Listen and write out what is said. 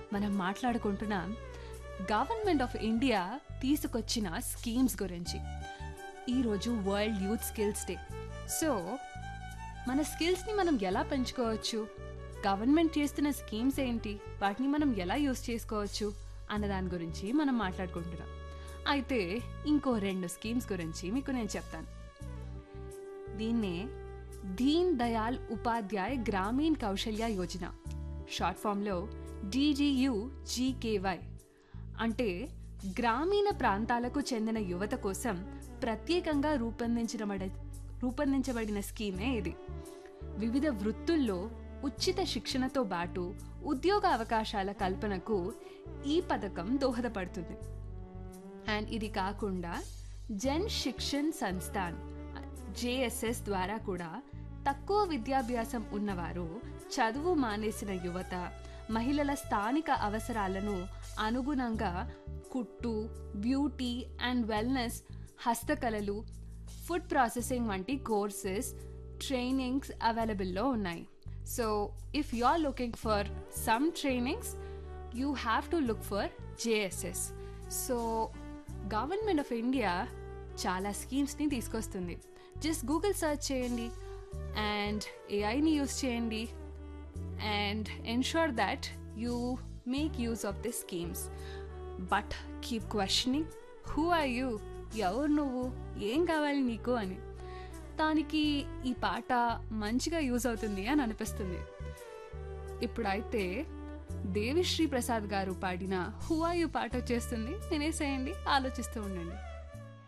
మనం మాట్లాడుకుంటున్నాం government of India తీసుకొచ్చిన స్కీమ్స్ గురించి ఈరోజు world youth skills day so మన స్కిల్స్ని మనం ఎలా పెంచుకోవచ్చు గవర్నమెంట్ చేస్తున్న స్కీమ్స్ ఏంటి వాటిని మనం ఎలా యూస్ చేసుకోవచ్చు అన్న దాని గురించి మనం మాట్లాడుకుంటున్నాం అయితే ఇంకో రెండు స్కీమ్స్ గురించి మీకు నేను చెప్తాను దీన్నే దీన్ దయాల్ ఉపాధ్యాయ్ గ్రామీణ్ కౌశల్య యోజన షార్ట్ ఫామ్లో డీజీయు జీకేవై అంటే గ్రామీణ ప్రాంతాలకు చెందిన యువత కోసం ప్రత్యేకంగా రూపొందించబడ రూపొందించబడిన స్కీమే ఇది వివిధ వృత్తుల్లో ఉచిత శిక్షణతో పాటు ఉద్యోగ అవకాశాల కల్పనకు ఈ పథకం దోహదపడుతుంది అండ్ ఇది కాకుండా జన్ శిక్షణ్ సంస్థాన్ జేఎస్ఎస్ ద్వారా కూడా తక్కువ విద్యాభ్యాసం ఉన్నవారు చదువు మానేసిన యువత మహిళల స్థానిక అవసరాలను అనుగుణంగా కుట్టు బ్యూటీ అండ్ వెల్నెస్ హస్తకళలు ఫుడ్ ప్రాసెసింగ్ వంటి కోర్సెస్ ట్రైనింగ్స్ అవైలబుల్లో ఉన్నాయి so if you are looking for some trainings you have to look for JSS so government of India చాలా స్కీమ్స్ని తీసుకొస్తుంది జస్ట్ గూగుల్ సర్చ్ చేయండి అండ్ ఏఐని యూస్ చేయండి and ensure that you make use of the schemes but keep questioning who are you ఎవరు నువ్వు ఏం కావాలి నీకు అని దానికి ఈ పాట మంచిగా యూజ్ అవుతుంది అని అనిపిస్తుంది ఇప్పుడైతే దేవిశ్రీ ప్రసాద్ గారు పాడిన హూ ఆర్ యూ పాట వచ్చేస్తుంది వినేసేయండి ఆలోచిస్తూ ఉండండి